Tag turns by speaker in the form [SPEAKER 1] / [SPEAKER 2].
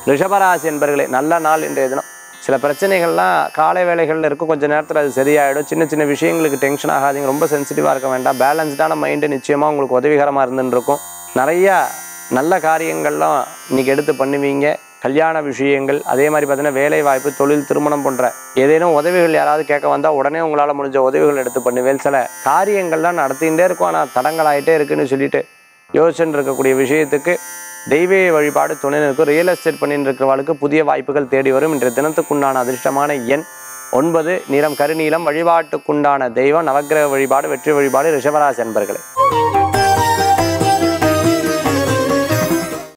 [SPEAKER 1] ரிஷபராசி என்பர்களே நல்ல நாள் இன்றைய தினம் சில பிரச்சனைகள்லாம் காலை வேலைகளில் இருக்கும் கொஞ்சம் நேரத்தில் அது சரியாயிடும் சின்ன சின்ன விஷயங்களுக்கு டென்ஷன் ஆகாதீங்க ரொம்ப சென்சிட்டிவாக இருக்க வேண்டாம் பேலன்ஸ்டான மைண்டு நிச்சயமாக உங்களுக்கு உதவிகரமாக இருந்துன்னு இருக்கும் நிறையா நல்ல காரியங்கள்லாம் இன்னைக்கு எடுத்து பண்ணுவீங்க கல்யாண விஷயங்கள் அதே மாதிரி பார்த்தீங்கன்னா வேலை வாய்ப்பு தொழில் திருமணம் போன்ற ஏதேனும் உதவிகள் யாராவது கேட்க வந்தால் உடனே உங்களால் முடிஞ்ச உதவிகள் எடுத்து பண்ணுவேன் சில காரியங்கள்லாம் நடத்திகிட்டே இருக்கும் ஆனால் தடங்களாயிட்டே இருக்குன்னு சொல்லிட்டு யோசிச்சுட்டு இருக்கக்கூடிய விஷயத்துக்கு தெய்வ வழிபாடு துணை இருக்கும் ரியல் எஸ்டேட் பண்ணிட்டு இருக்கிறவர்களுக்கு புதிய வாய்ப்புகள் தேடி வரும் இன்றைய தினத்துக்குண்டான அதிர்ஷ்டமான எண் ஒன்பது நிறம் கருநீலம் வழிபாட்டுக்குண்டான தெய்வம் நவக்கிரக வழிபாடு வெற்றி வழிபாடு ரிஷபராசி அன்பர்களே